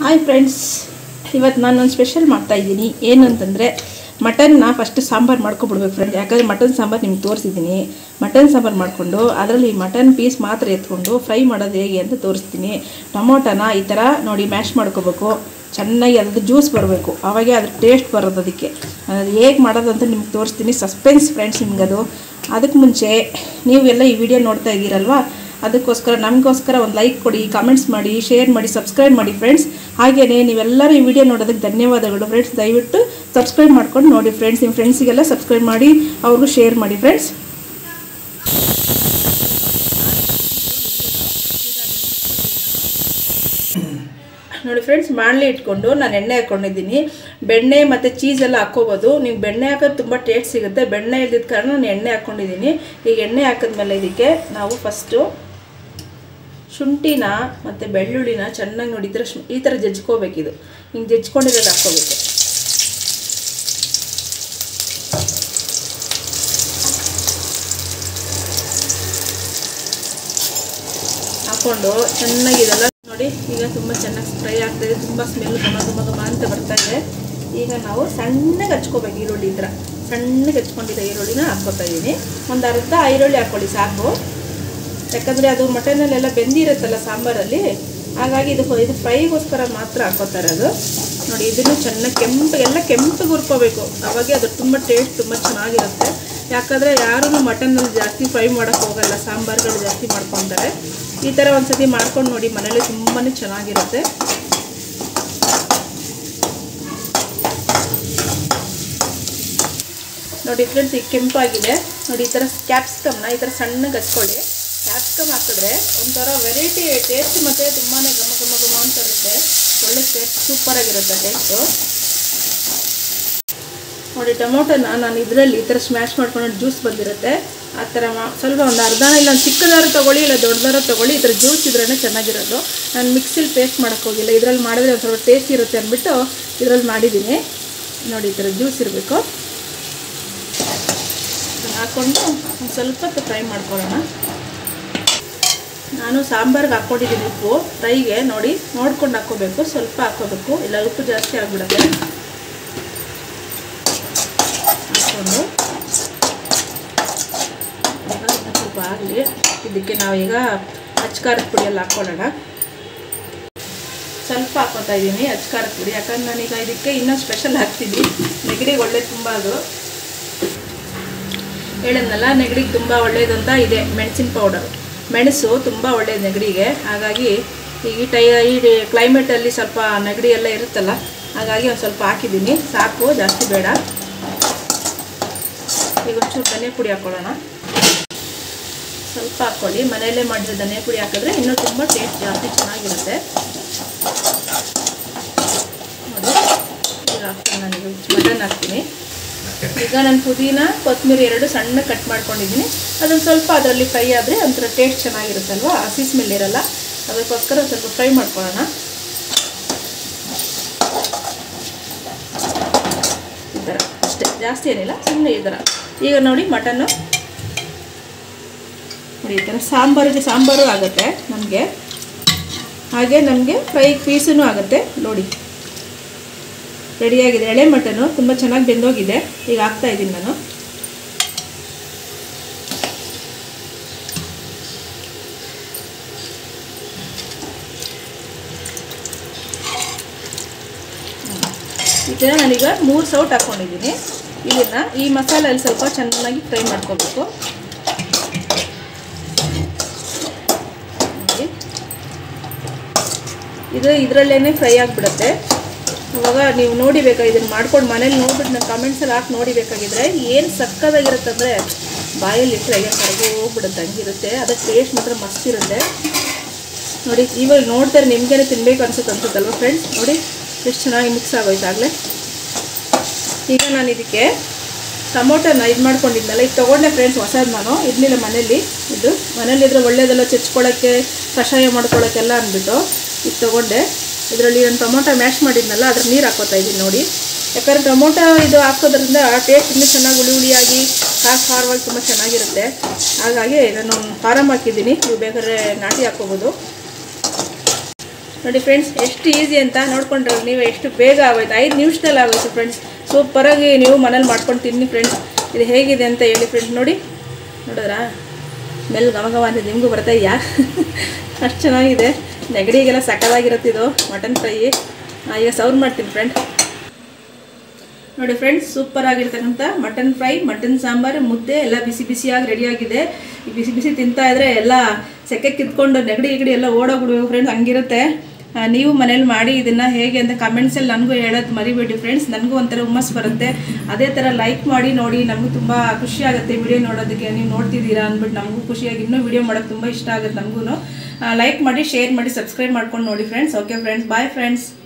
hi friends ಇವತ್ತು ನಾನು ಒಂದು ಸ್ಪೆಷಲ್ ಮಾಡ್ತಾ ಇದ್ದೀನಿ ಏನು ಅಂತಂದರೆ ಮಟನ್ನ ಫಸ್ಟ್ ಸಾಂಬಾರು ಮಾಡ್ಕೊಬಿಡ್ಬೇಕು ಫ್ರೆಂಡ್ಸ್ ಯಾಕಂದರೆ ಮಟನ್ ಸಾಂಬಾರು ನಿಮ್ಗೆ ತೋರಿಸಿದ್ದೀನಿ ಮಟನ್ ಸಾಂಬಾರು ಮಾಡಿಕೊಂಡು ಅದರಲ್ಲಿ ಮಟನ್ ಪೀಸ್ ಮಾತ್ರ ಎತ್ಕೊಂಡು ಫ್ರೈ ಮಾಡೋದು ಹೇಗೆ ಅಂತ ತೋರಿಸ್ತೀನಿ ಟೊಮೊಟೊನ ಈ ಥರ ನೋಡಿ ಮ್ಯಾಶ್ ಮಾಡ್ಕೋಬೇಕು ಚೆನ್ನಾಗಿ ಅದ್ರದ್ದು ಜ್ಯೂಸ್ ಬರಬೇಕು ಆವಾಗೆ ಅದ್ರ ಟೇಸ್ಟ್ ಬರೋದು ಅದಕ್ಕೆ ಅದು ಹೇಗೆ ಮಾಡೋದು ಅಂತ ನಿಮ್ಗೆ ತೋರಿಸ್ತೀನಿ ಸಸ್ಪೆನ್ಸ್ ಫ್ರೆಂಡ್ಸ್ ನಿಮ್ಗದು ಅದಕ್ಕೆ ಮುಂಚೆ ನೀವೆಲ್ಲ ಈ ವಿಡಿಯೋ ನೋಡ್ತಾ ಇದ್ದೀರಲ್ವಾ ಅದಕ್ಕೋಸ್ಕರ ನಮಗೋಸ್ಕರ ಒಂದು ಲೈಕ್ ಕೊಡಿ ಕಾಮೆಂಟ್ಸ್ ಮಾಡಿ ಶೇರ್ ಮಾಡಿ ಸಬ್ಸ್ಕ್ರೈಬ್ ಮಾಡಿ ಫ್ರೆಂಡ್ಸ್ ಹಾಗೆಯೇ ನೀವೆಲ್ಲರೂ ಈ ವಿಡಿಯೋ ನೋಡೋದಕ್ಕೆ ಧನ್ಯವಾದಗಳು ಫ್ರೆಂಡ್ಸ್ ದಯವಿಟ್ಟು ಸಬ್ಸ್ಕ್ರೈಬ್ ಮಾಡ್ಕೊಂಡು ನೋಡಿ ಫ್ರೆಂಡ್ಸ್ ನಿಮ್ಮ ಫ್ರೆಂಡ್ಸಿಗೆಲ್ಲ ಸಬ್ಸ್ಕ್ರೈಬ್ ಮಾಡಿ ಅವ್ರಿಗೂ ಶೇರ್ ಮಾಡಿ ಫ್ರೆಂಡ್ಸ್ ನೋಡಿ ಫ್ರೆಂಡ್ಸ್ ಬಾಣಲೆ ಇಟ್ಕೊಂಡು ನಾನು ಎಣ್ಣೆ ಹಾಕ್ಕೊಂಡಿದ್ದೀನಿ ಬೆಣ್ಣೆ ಮತ್ತು ಚೀಸೆಲ್ಲ ಹಾಕ್ಕೋಬೋದು ನೀವು ಬೆಣ್ಣೆ ಹಾಕೋದು ತುಂಬ ಟೇಸ್ಟ್ ಸಿಗುತ್ತೆ ಬೆಣ್ಣೆ ಇಲ್ದಿದ್ದ ಕಾರಣ ನಾನು ಎಣ್ಣೆ ಹಾಕ್ಕೊಂಡಿದ್ದೀನಿ ಈಗ ಎಣ್ಣೆ ಹಾಕಿದ್ಮೇಲೆ ಇದಕ್ಕೆ ನಾವು ಫಸ್ಟು ಶುಂಠಿನ ಮತ್ತು ಬೆಳ್ಳುಳ್ಳಿನ ಚೆನ್ನಾಗಿ ನೋಡಿ ಈ ಥರ ಶು ಈ ಥರ ಜಜ್ಕೋಬೇಕಿದು ಹಿಂಗೆ ಜಜ್ಕೊಂಡಿರೋದು ಹಾಕ್ಕೋಬೇಕು ಹಾಕ್ಕೊಂಡು ಚೆನ್ನಾಗಿ ಇದೆಲ್ಲ ನೋಡಿ ಈಗ ತುಂಬ ಚೆನ್ನಾಗಿ ಫ್ರೈ ಆಗ್ತಾಯಿದೆ ತುಂಬ ಸ್ಮೆಲ್ ಘಮ ಘಮ ಘಮ ಅಂತ ಬರ್ತಾ ಇದೆ ಈಗ ನಾವು ಸಣ್ಣಗೆ ಹಚ್ಕೋಬೇಕು ಈರುಳ್ಳಿ ಈ ಥರ ಸಣ್ಣಗೆ ಹಚ್ಕೊಂಡಿರೋ ಈರುಳ್ಳಿನ ಹಾಕ್ಕೊತಾ ಇದ್ದೀನಿ ಒಂದು ಅರ್ಧ ಈರುಳ್ಳಿ ಹಾಕ್ಕೊಳ್ಳಿ ಸಾಕು ಯಾಕಂದರೆ ಅದು ಮಟನಲ್ಲೆಲ್ಲ ಬೆಂದಿರುತ್ತಲ್ಲ ಸಾಂಬಾರಲ್ಲಿ ಹಾಗಾಗಿ ಇದು ಇದು ಫ್ರೈಗೋಸ್ಕರ ಮಾತ್ರ ಹಾಕೋತಾರೆ ಅದು ನೋಡಿ ಇದನ್ನು ಚೆನ್ನಾಗಿ ಕೆಂಪು ಎಲ್ಲ ಕೆಂಪಿಗೆ ಹುರ್ಕೋಬೇಕು ಅವಾಗೆ ಅದು ತುಂಬ ಟೇಸ್ಟ್ ತುಂಬ ಚೆನ್ನಾಗಿರುತ್ತೆ ಯಾಕಂದರೆ ಯಾರೂ ಮಟನಲ್ಲಿ ಜಾಸ್ತಿ ಫ್ರೈ ಮಾಡೋಕ್ಕೆ ಹೋಗಲ್ಲ ಸಾಂಬಾರುಗಳು ಜಾಸ್ತಿ ಮಾಡ್ಕೊತಾರೆ ಈ ಥರ ಒಂದು ಸತಿ ಮಾಡ್ಕೊಂಡು ನೋಡಿ ಮನೇಲಿ ತುಂಬಾ ಚೆನ್ನಾಗಿರುತ್ತೆ ನೋಡಿ ಫ್ರೆಂಡ್ಸ್ ಈಗ ಕೆಂಪಾಗಿದೆ ನೋಡಿ ಈ ಥರ ಕ್ಯಾಪ್ಸಿಕಮ್ನ ಈ ಥರ ಸಣ್ಣಗೆ ಹಚ್ಕೊಳ್ಳಿ ಕ್ಯಾಪ್ಸಿಕಮ್ ಹಾಕಿದ್ರೆ ಒಂಥರ ವೆರೈಟಿ ಟೇಸ್ಟ್ ಮತ್ತು ತುಂಬಾ ಘಮ ಘಮ ಘಮ ಅಂತ ಇರುತ್ತೆ ಒಳ್ಳೆ ಟೇಸ್ಟ್ ಸೂಪರಾಗಿರುತ್ತೆ ಟೇಸ್ಟು ನೋಡಿ ಟೊಮೊಟೊನ ನಾನು ಇದರಲ್ಲಿ ಈ ಥರ ಸ್ಮ್ಯಾಶ್ ಮಾಡ್ಕೊಂಡು ಜ್ಯೂಸ್ ಬಂದಿರುತ್ತೆ ಆ ಥರ ಮಾ ಸ್ವಲ್ಪ ಒಂದು ಅರ್ಧನ ಇಲ್ಲ ಒಂದು ಚಿಕ್ಕದಾರು ತೊಗೊಳ್ಳಿ ಇಲ್ಲ ದೊಡ್ಡದಾರು ತೊಗೊಳ್ಳಿ ಈ ಥರ ಜ್ಯೂಸ್ ಇದ್ರೇ ಚೆನ್ನಾಗಿರೋದು ನಾನು ಮಿಕ್ಸಿಲಿ ಪೇಸ್ಟ್ ಮಾಡೋಕ್ಕೆ ಹೋಗಿಲ್ಲ ಇದರಲ್ಲಿ ಮಾಡಿದ್ರೆ ಒಂದು ಸ್ವಲ್ಪ ಟೇಸ್ಟ್ ಇರುತ್ತೆ ಅಂದ್ಬಿಟ್ಟು ಇದರಲ್ಲಿ ಮಾಡಿದ್ದೀನಿ ನೋಡಿ ಈ ಥರ ಜ್ಯೂಸ್ ಇರಬೇಕು ಹಾಕ್ಕೊಂಡು ಒಂದು ಸ್ವಲ್ಪ ಹೊತ್ತು ಫ್ರೈ ಮಾಡ್ಕೊಳ್ಳೋಣ ನಾನು ಸಾಂಬಾರ್ಗೆ ಹಾಕ್ಕೊಂಡಿದ್ದೀನಿ ಉಪ್ಪು ಫ್ರೈಗೆ ನೋಡಿ ನೋಡ್ಕೊಂಡು ಹಾಕ್ಕೋಬೇಕು ಸ್ವಲ್ಪ ಹಾಕ್ಕೋಬೇಕು ಇಲ್ಲ ಉಪ್ಪು ಜಾಸ್ತಿ ಆಗಿಬಿಡುತ್ತೆ ಹಾಕ್ಕೊಂಡು ಸ್ವಲ್ಪ ಆಗಲಿ ಇದಕ್ಕೆ ನಾವೀಗ ಅಚ್ಕಾರದ ಪುಡಿಯಲ್ಲಿ ಹಾಕ್ಕೊಳ್ಳೋಣ ಸ್ವಲ್ಪ ಹಾಕ್ಕೊತಾ ಇದ್ದೀನಿ ಅಚ್ಕಾರದ ಪುಡಿ ಯಾಕಂದ್ರೆ ನಾನೀಗ ಇದಕ್ಕೆ ಇನ್ನೂ ಸ್ಪೆಷಲ್ ಹಾಕ್ತೀನಿ ನೆಗಡಿಗೆ ಒಳ್ಳೆ ತುಂಬ ಅದು ಹೇಳಿದ್ನಲ್ಲ ನೆಗಡಿಗೆ ತುಂಬ ಒಳ್ಳೆಯದು ಅಂತ ಇದೆ ಮೆಣಸಿನ ಪೌಡರ್ ಮೆಣಸು ತುಂಬ ಒಳ್ಳೆಯದು ನೆಗಡಿಗೆ ಹಾಗಾಗಿ ಈ ಟೈ ಈ ಕ್ಲೈಮೇಟಲ್ಲಿ ಸ್ವಲ್ಪ ನೆಗಡಿ ಎಲ್ಲ ಇರುತ್ತಲ್ಲ ಹಾಗಾಗಿ ಒಂದು ಸ್ವಲ್ಪ ಹಾಕಿದ್ದೀನಿ ಸಾಕು ಜಾಸ್ತಿ ಬೇಡ ಈಗ ಒಂಚೂರು ಧನಿಯಾ ಪುಡಿ ಹಾಕ್ಕೊಳ್ಳೋಣ ಸ್ವಲ್ಪ ಹಾಕ್ಕೊಳ್ಳಿ ಮನೆಯಲ್ಲೇ ಮಾಡಿರೋ ಧನಿಯಾ ಪುಡಿ ಹಾಕಿದ್ರೆ ಇನ್ನೂ ತುಂಬ ಟೇಸ್ಟ್ ಜಾಸ್ತಿ ಚೆನ್ನಾಗಿರುತ್ತೆ ನೋಡಿ ಈಗ ಹಾಕ್ತೀನಿ ನಾನೀಗ ಮಟನ್ ಹಾಕ್ತೀನಿ ಈಗ ನಾನು ಪುದೀನ ಕೊತ್ತಂಬರಿ ಎರಡು ಸಣ್ಣ ಕಟ್ ಮಾಡ್ಕೊಂಡಿದ್ದೀನಿ ಅದನ್ನು ಸ್ವಲ್ಪ ಅದರಲ್ಲಿ ಫ್ರೈ ಆದರೆ ಒಂಥರ ಟೇಸ್ಟ್ ಚೆನ್ನಾಗಿರುತ್ತಲ್ವ ಹಸಿ ಸ್ಮೆಲ್ ಇರಲ್ಲ ಅದಕ್ಕೋಸ್ಕರ ಸ್ವಲ್ಪ ಫ್ರೈ ಮಾಡ್ಕೊಳ್ಳೋಣ ಈ ಥರ ಅಷ್ಟೇ ಜಾಸ್ತಿ ಏನಿಲ್ಲ ಸುಮ್ಮನೆ ಈ ಥರ ಈಗ ನೋಡಿ ಮಟನ್ನು ನೋಡಿ ಈ ಥರ ಸಾಂಬಾರಿಗೆ ಸಾಂಬಾರು ಆಗುತ್ತೆ ನಮಗೆ ಹಾಗೆ ನಮಗೆ ಫ್ರೈ ಪೀಸೂ ಆಗುತ್ತೆ ನೋಡಿ ರೆಡಿಯಾಗಿದೆ ಎಳೆ ಮಟನು ತುಂಬ ಚೆನ್ನಾಗಿ ಬೆಂದೋಗಿದೆ ಈಗ ಹಾಕ್ತಾ ಇದ್ದೀನಿ ನಾನು ಈ ಥರ ನಾನೀಗ ಮೂರು ಸೌಟ್ ಹಾಕ್ಕೊಂಡಿದ್ದೀನಿ ಇದನ್ನು ಈ ಮಸಾಲೆಯಲ್ಲಿ ಸ್ವಲ್ಪ ಚೆನ್ನಾಗಿ ಫ್ರೈ ಮಾಡ್ಕೋಬೇಕು ಇದು ಇದರಲ್ಲೇ ಫ್ರೈ ಆಗಿಬಿಡುತ್ತೆ ಇವಾಗ ನೀವು ನೋಡಿಬೇಕಾ ಇದನ್ನು ಮಾಡ್ಕೊಂಡು ಮನೇಲಿ ನೋಡ್ಬಿಟ್ಟು ನಾನು ಕಮೆಂಟ್ಸಲ್ಲಿ ಹಾಕಿ ನೋಡಿಬೇಕಾಗಿದ್ರೆ ಏನು ಸಕ್ಕದಾಗಿರುತ್ತಂದರೆ ಬಾಯಲ್ಲಿ ಇಟ್ಟರೆ ಈಗ ಕರಗಿ ಹೋಗ್ಬಿಡುತ್ತೆ ಹಂಗಿರುತ್ತೆ ಅದಕ್ಕೆ ಟೇಸ್ಟ್ ಮಾತ್ರ ಮಸ್ತ್ ಇರುತ್ತೆ ನೋಡಿ ಇವಾಗ ನೋಡ್ತಾರೆ ನಿಮಗೇನೆ ತಿನ್ನಬೇಕು ಅನ್ಸುತ್ತೆ ಅನ್ಸುತ್ತಲ್ವ ಫ್ರೆಂಡ್ಸ್ ನೋಡಿ ಎಷ್ಟು ಚೆನ್ನಾಗಿ ಮಿಕ್ಸ್ ಆಗೋಯ್ತು ಆಗಲೇ ಈಗ ನಾನು ಇದಕ್ಕೆ ಟೊಮೊಟೊನ ಇದು ಮಾಡ್ಕೊಂಡಿದ್ನಲ್ಲ ಇದು ತೊಗೊಂಡೆ ಫ್ರೆಂಡ್ಸ್ ಹೊಸದು ನಾನು ಇರಲಿಲ್ಲ ಮನೇಲಿ ಇದು ಮನೇಲಿದ್ರೆ ಒಳ್ಳೇದೆಲ್ಲ ಚಚ್ಕೊಳ್ಳೋಕ್ಕೆ ಕಷಾಯ ಮಾಡ್ಕೊಳ್ಳೋಕ್ಕೆಲ್ಲ ಅಂದ್ಬಿಟ್ಟು ಇದು ತೊಗೊಂಡೆ ಇದರಲ್ಲಿ ನಾನು ಟೊಮೊಟೊ ಮ್ಯಾಶ್ ಮಾಡಿದ್ನಲ್ಲ ಅದ್ರ ನೀರು ಹಾಕೋತಾ ಇದ್ದೀನಿ ನೋಡಿ ಯಾಕಂದರೆ ಟೊಮೊಟೊ ಇದು ಹಾಕೋದ್ರಿಂದ ಟೇಸ್ಟ್ ಇನ್ನೂ ಚೆನ್ನಾಗಿ ಹುಳಿ ಹುಳಿಯಾಗಿ ಖಾರ ಖಾರವಾಗಿ ತುಂಬ ಚೆನ್ನಾಗಿರುತ್ತೆ ಹಾಗಾಗಿ ನಾನು ಫಾರಮ್ ಹಾಕಿದ್ದೀನಿ ನೀವು ಬೇಕಾದ್ರೆ ನಾಟಿ ಹಾಕ್ಕೋಬೋದು ನೋಡಿ ಫ್ರೆಂಡ್ಸ್ ಎಷ್ಟು ಈಸಿ ಅಂತ ನೋಡ್ಕೊಂಡ್ರೆ ನೀವು ಎಷ್ಟು ಬೇಗ ಆಗೋಯ್ತು ಐದು ನಿಮಿಷದಲ್ಲಿ ಆಗೋಯ್ತು ಫ್ರೆಂಡ್ಸ್ ಸೂಪರಾಗಿ ನೀವು ಮನೇಲಿ ಮಾಡ್ಕೊಂಡು ತಿನ್ನಿ ಫ್ರೆಂಡ್ಸ್ ಇದು ಹೇಗಿದೆ ಅಂತ ಹೇಳಿ ಫ್ರೆಂಡ್ಸ್ ನೋಡಿ ನೋಡಿದ್ರಾ ಸ್ಮೆಲ್ ಘಮ ಘಮ ಅಂತ ನಿಮಗೂ ಬರ್ತಾ ಇದೆಯಾ ಅಷ್ಟು ಚೆನ್ನಾಗಿದೆ ನೆಗಡಿಗೆಲ್ಲ ಸಕ್ಕದಾಗಿರುತ್ತೆ ಇದು ಮಟನ್ ಫ್ರೈ ಈಗ ಸೌರ್ ಮಾಡ್ತೀನಿ ಫ್ರೆಂಡ್ ನೋಡಿ ಫ್ರೆಂಡ್ಸ್ ಸೂಪರ್ ಆಗಿರ್ತಕ್ಕಂಥ ಮಟನ್ ಫ್ರೈ ಮಟನ್ ಸಾಂಬಾರು ಮುದ್ದೆ ಎಲ್ಲ ಬಿಸಿ ಬಿಸಿಯಾಗಿ ರೆಡಿಯಾಗಿದೆ ಈ ಬಿಸಿ ಬಿಸಿ ತಿಂತಾ ಇದ್ರೆ ಎಲ್ಲ ಸೆಕೆ ಕಿತ್ಕೊಂಡು ನೆಗಡಿ ಗಿಗಡಿ ಎಲ್ಲ ಓಡೋಗ್ಬಿಡ್ಬೇಕು ಫ್ರೆಂಡ್ಸ್ ಹಂಗಿರುತ್ತೆ ಆ, ನೀವು ಮನೇಲಿ ಮಾಡಿ ಇದನ್ನು ಹೇಗೆ ಅಂತ ಕಮೆಂಟ್ಸಲ್ಲಿ ನನಗೂ ಹೇಳೋದು ಮರಿಬೇಡಿ ಫ್ರೆಂಡ್ಸ್ ನನಗೂ ಒಂಥರ ಹುಮ್ಮಸ್ ಬರುತ್ತೆ ಅದೇ ಥರ ಲೈಕ್ ಮಾಡಿ ನೋಡಿ ನಮಗೂ ತುಂಬ ಖುಷಿ ಆಗುತ್ತೆ ವಿಡಿಯೋ ನೋಡೋದಕ್ಕೆ ನೀವು ನೋಡ್ತಿದ್ದೀರಾ ಅಂದ್ಬಿಟ್ಟು ನಮಗೂ ಖುಷಿಯಾಗಿ ಇನ್ನೂ ವಿಡಿಯೋ ಮಾಡೋಕ್ಕೆ ತುಂಬ ಇಷ್ಟ ಆಗುತ್ತೆ ನಮಗೂ ಲೈಕ್ ಮಾಡಿ ಶೇರ್ ಮಾಡಿ ಸಬ್ಸ್ಕ್ರೈಬ್ ಮಾಡ್ಕೊಂಡು ನೋಡಿ friends okay friends bye friends